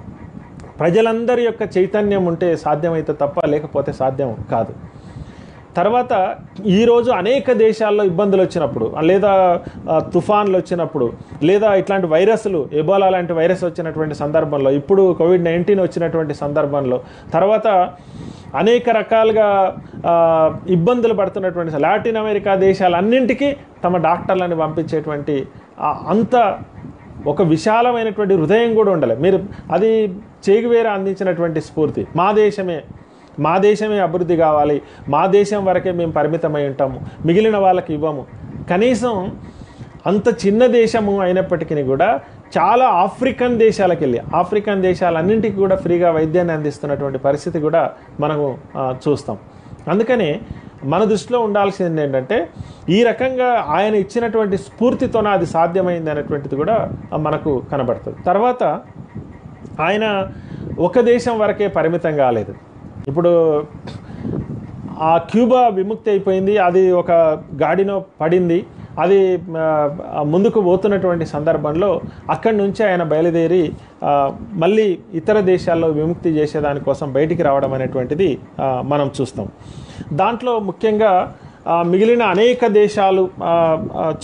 S1: ప్రజలందరి యొక్క చైతన్యం ఉంటే సాధ్యమైతే తప్ప లేకపోతే సాధ్యం కాదు తర్వాత ఈరోజు అనేక దేశాల్లో ఇబ్బందులు వచ్చినప్పుడు లేదా ఆ, తుఫాన్లు వచ్చినప్పుడు లేదా ఇట్లాంటి వైరస్లు ఎబోలా లాంటి వైరస్ వచ్చినటువంటి సందర్భంలో ఇప్పుడు కోవిడ్ నైన్టీన్ వచ్చినటువంటి సందర్భంలో తర్వాత అనేక రకాలుగా ఆ, ఇబ్బందులు పడుతున్నటువంటి లాటిన్ అమెరికా దేశాలన్నింటికీ తమ డాక్టర్లను పంపించేటువంటి ఆ అంత ఒక విశాలమైనటువంటి హృదయం కూడా ఉండాలి మీరు అది చేగువేర అందించినటువంటి స్ఫూర్తి మా దేశమే మా దేశమే అభివృద్ధి కావాలి మా దేశం వరకే మేము పరిమితమై ఉంటాము మిగిలిన వాళ్ళకి ఇవ్వము కనీసం అంత చిన్న దేశము అయినప్పటికీ కూడా చాలా ఆఫ్రికన్ దేశాలకు వెళ్ళి ఆఫ్రికన్ దేశాలన్నింటికి కూడా ఫ్రీగా వైద్యాన్ని అందిస్తున్నటువంటి పరిస్థితి కూడా మనము ఆ, చూస్తాం అందుకని మన దృష్టిలో ఉండాల్సింది ఏంటంటే ఈ రకంగా ఆయన ఇచ్చినటువంటి స్ఫూర్తితోనే అది సాధ్యమైంది అనేటువంటిది కూడా ఆ, మనకు కనబడుతుంది తర్వాత ఆయన ఒక దేశం వరకే పరిమితం కాలేదు ఇప్పుడు ఆ క్యూబా విముక్తి అయిపోయింది అది ఒక గాడిలో పడింది అది ఆ, ముందుకు పోతున్నటువంటి సందర్భంలో అక్కడి నుంచి ఆయన బయలుదేరి ఆ, మళ్ళీ ఇతర దేశాల్లో విముక్తి చేసేదానికోసం బయటికి రావడం అనేటువంటిది ఆ, మనం చూస్తాం దాంట్లో ముఖ్యంగా ఆ, మిగిలిన అనేక దేశాలు ఆ, ఆ,